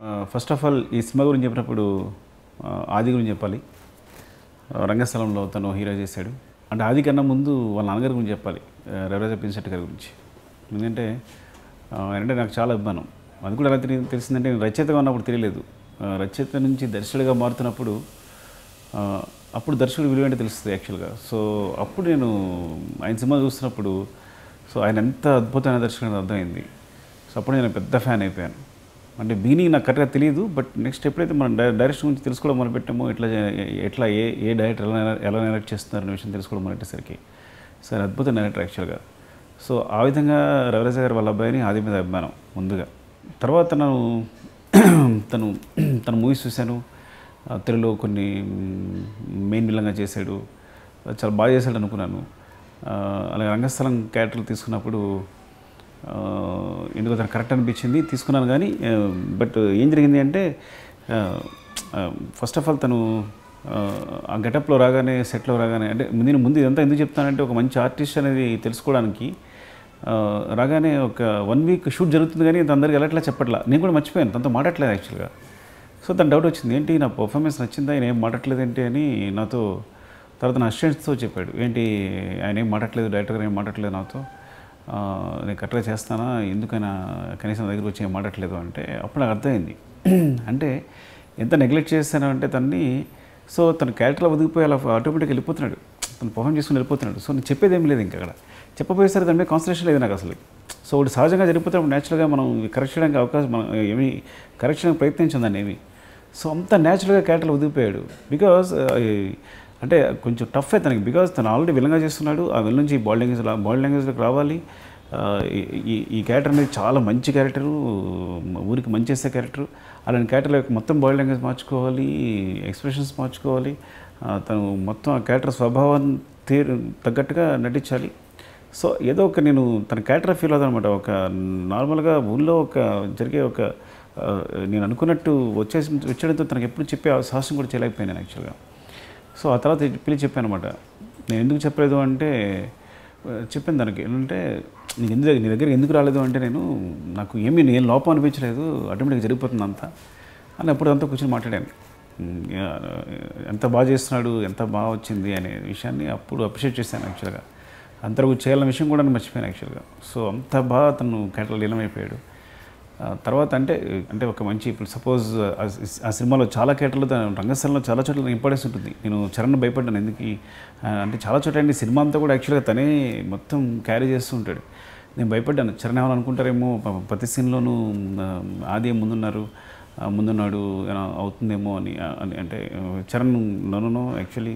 First of all ఈ cinema గురించి చెప్పినప్పుడు ఆ, ఆది గురించి చెప్పాలి ఆ, రంగస్థలంలో తను హీరో చేశాడు అంటే ఆది కన్నా ముందు వాళ్ళ నాన్నగారి గురించి చెప్పాలి ఆ, రవిరాజ పిన్సెట్ గారి గురించి ఎందుకంటే ఆ, ఆయనంటే నాకు చాలా అభిమానం అది కూడా ఎలా తెలియ తెలిసిందంటే నేను రచయితగా ఉన్నప్పుడు తెలియలేదు ఆ, రచయిత నుంచి దర్శకుడిగా మారుతున్నప్పుడు ఆ, అప్పుడు దర్శకుడు విలువ ఏంటో తెలుస్తుంది యాక్చువల్గా సో అప్పుడు నేను ఆయన సినిమా చూస్తున్నప్పుడు సో ఆయన ఎంత అద్భుతమైన దర్శకుడు అనేది అర్థమైంది సో అప్పుడు నేను పెద్ద ఫ్యాన్ అయిపోయాను అంటే బిగినింగ్ నాకు కరెక్ట్గా తెలియదు బట్ నెక్స్ట్ ఎప్పుడైతే మనం డై డైరెక్షన్ గురించి తెలుసుకోవడం మొదలుపెట్టామో ఎట్లా చే- ఎట్లా ఏ ఏ డైరెక్టర్ ఎలా ఎలా డైరెక్ట్ చేస్తున్నారు అనే విషయం తెలుసుకోవడం మొదలెట్టేసరికి సార్ అద్భుత డైరెక్టర్ యాక్చువల్గా సో ఆ విధంగా రవిరాజ గారు వాళ్ళ అబ్బాయిని ఆది మీద అభిమానం ముందుగా తర్వాత తను తను తన మూవీస్ చూశాను ఆ, తెలుగులో కొన్ని మెయిన్ విలంగా చేశాడు చాలా బాగా చేశాడు అనుకున్నాను ఆ, అలాగే రంగస్థలం క్యారెక్టర్లు తీసుకున్నప్పుడు ఆ, ఎందుకో తను కరెక్ట్ అనిపించింది తీసుకున్నాను కానీ ఆ, బట్ ఏం జరిగింది అంటే ఫస్ట్ ఆఫ్ ఆల్ తను ఆ, ఆ గెటప్లో రాగానే సెట్లో రాగానే అంటే నేను ముందు ఇదంతా ఎందుకు చెప్తానంటే ఒక మంచి ఆర్టిస్ట్ అనేది తెలుసుకోవడానికి ఆ, రాగానే ఒక వన్ వీక్ షూట్ జరుగుతుంది కానీ తన అందరికి వెళ్ళట్లా చెప్పట్లా నేను కూడా మర్చిపోయాను తనతో మాట్లాడలేదు యాక్చువల్గా సో తన డౌట్ వచ్చింది ఏంటి నా పర్ఫార్మెన్స్ నచ్చిందా ఆయన ఏం మాట్లాడలేదు ఏంటి అని నాతో తర్వాత నా అసిస్టెంట్స్తో చెప్పాడు ఏంటి ఆయన ఏం మాట్లాడలేదు డైరెక్టర్ గారు ఏం మాట్లాడలేదు నాతో ఆ, నేను కరెక్ట్గా చేస్తానా ఎందుకైనా కనీసం నా దగ్గరికి వచ్చి ఏం మాట్లాడలేదు అంటే అప్పుడు నాకు అర్థమైంది అంటే ఎంత నెగ్లెక్ట్ చేస్తాను అంటే తన్ని సో తన క్యారెక్టర్లో ఒదిగిపోయి అలా ఆటోమేటిక్గా వెళ్ళిపోతున్నాడు తను పర్ఫామ్ చేసుకుని వెళ్ళిపోతున్నాడు సో నేను చెప్పేది ఏం లేదు ఇంకా అక్కడ చెప్పబోయేసరికి దాని మీద కాన్సన్ట్రేషన్ లేదు నాకు అసలు సో ఒకటి సహజంగా జరిగిపోతే న్యాచురల్గా మనం కరెక్ట్ చేయడానికి అవకాశం మనం ఏమి కరెక్ట్ చేయడానికి ప్రయత్నించాం దాన్ని ఏమి సో అంత న్యాచురల్గా క్యారెక్టర్లో ఒదిగిపోయాడు బికాజ్ అంటే కొంచెం టఫ్ తనకి బికాజ్ తను ఆల్రెడీ విలంగా చేస్తున్నాడు ఆ విల్ నుంచి బాడీ లాంగ్వేజ్ బాడీ లాంగ్వేజ్లోకి రావాలి ఆ, ఈ- ఈ ఈ క్యారెక్టర్ అనేది చాలా మంచి క్యారెక్టరు ఊరికి మంచి చేసే క్యారెక్టర్ అలాంటి క్యారెక్టర్ యొక్క మొత్తం బాడీ లాంగ్వేజ్ మార్చుకోవాలి ఎక్స్ప్రెషన్స్ మార్చుకోవాలి ఆ, తను మొత్తం ఆ క్యారెక్టర్ స్వభావం తీ తగ్గట్టుగా నటించాలి సో ఏదో ఒక నేను తన క్యారెక్టర్ ఫీల్ అవుతానమాట ఒక నార్మల్గా ఊళ్ళో ఒక జరిగే ఒక ఆ, నేను అనుకున్నట్టు వచ్చేసి వచ్చేయడంతో తనకు ఎప్పుడు చెప్పే సాహసం కూడా చేయలేకపోయాను యాక్చువల్గా సో ఆ తర్వాత పిలిచి చెప్పాను అనమాట నేను ఎందుకు చెప్పలేదు అంటే ఆ, చెప్పాను దానికి ఏంటంటే నీకు ఎందుకు నీ దగ్గర ఎందుకు రాలేదు అంటే నేను నాకు ఏమీ నేను లోపం అనిపించలేదు ఆటోమేటిక్గా జరిగిపోతుంది అంతా అని అప్పుడు అంతా కూర్చొని మాట్లాడాను ఉమ్, యా, ఎంత బాగా చేస్తున్నాడు ఎంత బాగా వచ్చింది అనే విషయాన్ని అప్పుడు అప్రిషియేట్ చేశాను యాక్చువల్గా అంతవరకు చేయాలన్న విషయం కూడా నేను మర్చిపోయాను యాక్చువల్గా సో అంత బాగా తను క్యారెక్టర్ లీనమైపోయాడు ఆ తర్వాత అంటే అంటే ఒక మంచి ఇప్పుడు సపోజ్ ఆ సినిమాలో చాలా కేటర్లు రంగస్థలంలో చాలా చోట్ల ఇంపార్టెన్స్ ఉంటుంది నేను చరణ్ భయపడ్డాను ఎందుకు ఈ- ఆ, అంటే చాలా చోట్ల అండి సినిమా అంతా కూడా యాక్చువల్గా తనే మొత్తం క్యారీ చేస్తూ ఉంటాడు నేను భయపడ్డాను చరణ్ ఏమైనా అనుకుంటారేమో పాపం ప్రతి సీన్లోనూ ఆ, ఆది ముందున్నారు ఆ, ముందున్నాడు ఏమైనా అవుతుందేమో అని ఆ, అని అంటే ఆ, చరణ్ నన్ను యాక్చువల్లీ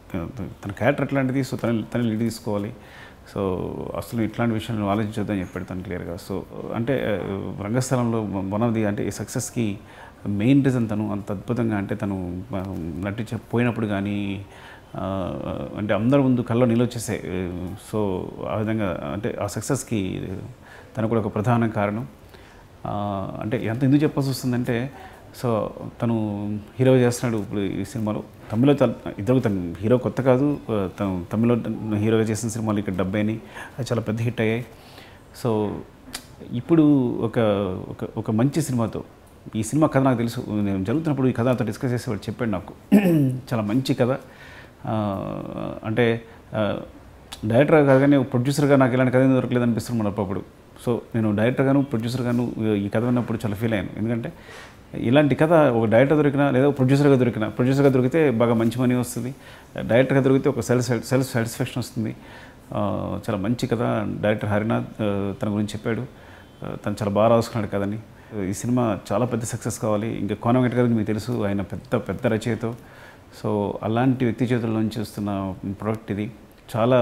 తన క్యారెక్టర్ ఎట్లాంటిది సో తన తన లీడ్ తీసుకోవాలి సో అసలు ఇట్లాంటి విషయాలను ఆలోచించొద్దని చెప్పాడు తను క్లియర్గా సో అంటే ఆ, రంగస్థలంలో వన్ ఆఫ్ ది అంటే ఈ సక్సెస్కి మెయిన్ రీజన్ తను అంత అద్భుతంగా అంటే తను ఆ, నటించ పోయినప్పుడు కానీ ఆ, అంటే అందరి ముందు కళ్ళలో నీళ్ళు వచ్చేసాయి సో ఆ విధంగా అంటే ఆ సక్సెస్కి తను కూడా ఒక ప్రధాన కారణం ఆ, అంటే ఎంత ఎందుకు చెప్పాల్సి వస్తుందంటే సో తను హీరో చేస్తున్నాడు ఇప్పుడు ఈ సినిమాలో తమిళ్లో చాలా- ఇద్దరు తను హీరో కొత్త కాదు ఆ, తను తమిళ్లో తను హీరోగా చేసిన సినిమాలు ఇక్కడ డబ్బైని అది చాలా పెద్ద హిట్ అయ్యాయి సో ఇప్పుడు ఒక ఒక ఒక మంచి సినిమాతో ఈ సినిమా కథ నాకు తెలుసు నేను జరుగుతున్నప్పుడు ఈ కథ నాతో డిస్కస్ చేసేవాడు చెప్పాడు నాకు చాలా మంచి కథ ఆ, అంటే ఆ, డైరెక్టర్ కాగానే ప్రొడ్యూసర్గా నాకు ఇలాంటి కథ ఎందుకు దొరకలేదు అనిపిస్తుంది మన అప్పుడు సో నేను డైరెక్టర్గాను ప్రొడ్యూసర్గాను ఈ కథ విన్నప్పుడు చాలా ఫీల్ అయ్యాను ఎందుకంటే ఇలాంటి కథ ఒక డైరెక్టర్ దొరికినా లేదా ఒక ప్రొడ్యూసర్గా దొరికినా ప్రొడ్యూసర్గా దొరికితే బాగా మంచి మనీ వస్తుంది డైరెక్టర్గా దొరికితే ఒక సెల్ఫ్ సెల్ఫ్ సాటిస్ఫాక్షన్ వస్తుంది ఆ, చాలా మంచి కథ డైరెక్టర్ హరినాథ్ ఆ, తన గురించి చెప్పాడు ఆ, తను చాలా బాగా రాసుకున్నాడు కదని ఈ సినిమా చాలా పెద్ద సక్సెస్ కావాలి ఇంకా కోన వెంకట గారికి మీకు తెలుసు ఆయన పెద్ద పెద్ద రచయిత సో అలాంటి వ్యక్తి చేతుల్లో నుంచి వస్తున్న ప్రోడక్ట్ ఇది చాలా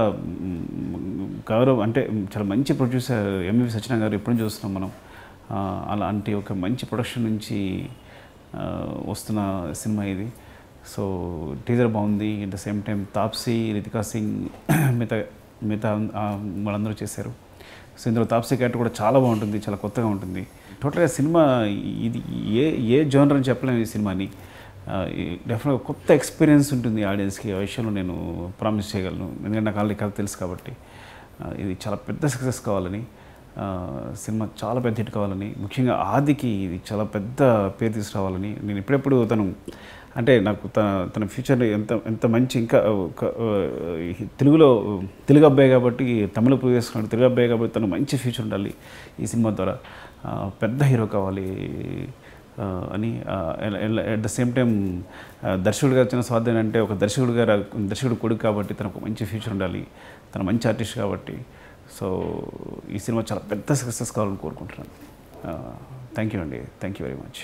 మ్, గౌరవం అంటే చాలా మంచి ప్రొడ్యూసర్ ఎంవి సత్యనారాయణ గారు ఎప్పుడు నుంచి చూస్తున్నాం మనం ఆ, అలాంటి ఒక మంచి ప్రొడక్షన్ నుంచి ఆ, వస్తున్న సినిమా ఇది సో టీజర్ బాగుంది at the same time Taapsee Ritika Singh మిగతా మిగతా ఆ, వాళ్ళందరూ చేశారు సో ఇందులో తాప్సీ క్యారెక్టర్ కూడా చాలా బాగుంటుంది చాలా కొత్తగా ఉంటుంది టోటల్గా సినిమా ఇది ఏ ఏ జోనర్ అని చెప్పలేము ఈ సినిమాని డెఫినెట్గా కొత్త ఎక్స్పీరియన్స్ ఉంటుంది ఆడియన్స్కి ఆ విషయంలో నేను ప్రామిస్ చేయగలను ఎందుకంటే నాకు ఆల్రెడీ కథ తెలుసు కాబట్టి ఆ, ఇది చాలా పెద్ద సక్సెస్ కావాలని ఆ, సినిమా చాలా పెద్ద హిట్ కావాలని ముఖ్యంగా ఆదికి ఇది చాలా పెద్ద పేరు తీసుకురావాలని నేను ఎప్పుడెప్పుడు తను అంటే నాకు తన తన ఫ్యూచర్ ఎంత ఎంత మంచి ఇంకా ఒక, ఆ, ఈ తెలుగులో తెలుగు అబ్బాయి కాబట్టి తమిళ ప్రూవ్ చేసుకున్నాడు తెలుగు అబ్బాయి కాబట్టి తను మంచి ఫ్యూచర్ ఉండాలి ఈ సినిమా ద్వారా ఆ, పెద్ద హీరో కావాలి ఆ, అని అట్ ద సేమ్ టైం దర్శకుడిగా వచ్చిన స్వాధీనం అంటే ఒక దర్శకుడిగా రా- దర్శకుడు కొడుకు కాబట్టి తనకు మంచి ఫ్యూచర్ ఉండాలి తన మంచి ఆర్టిస్ట్ కాబట్టి సో ఈ సినిమా చాలా పెద్ద సక్సెస్ కావాలని కోరుకుంటున్నాను థ్యాంక్ యూ అండి thank you very much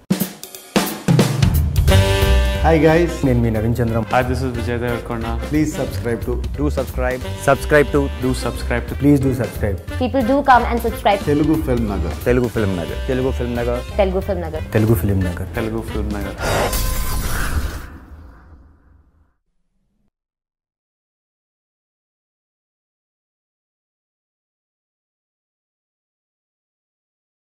hi guys నేను మీ Naveen Chandram Hi, this is Vijay Devarkonda. Please subscribe to do subscribe subscribe to Do subscribe to please do subscribe People do come and subscribe to Telugu film Nagar Telugu film Nagar Telugu film Nagar Telugu Film Nagar. Telugu film Nagar Telugu Film Nagar.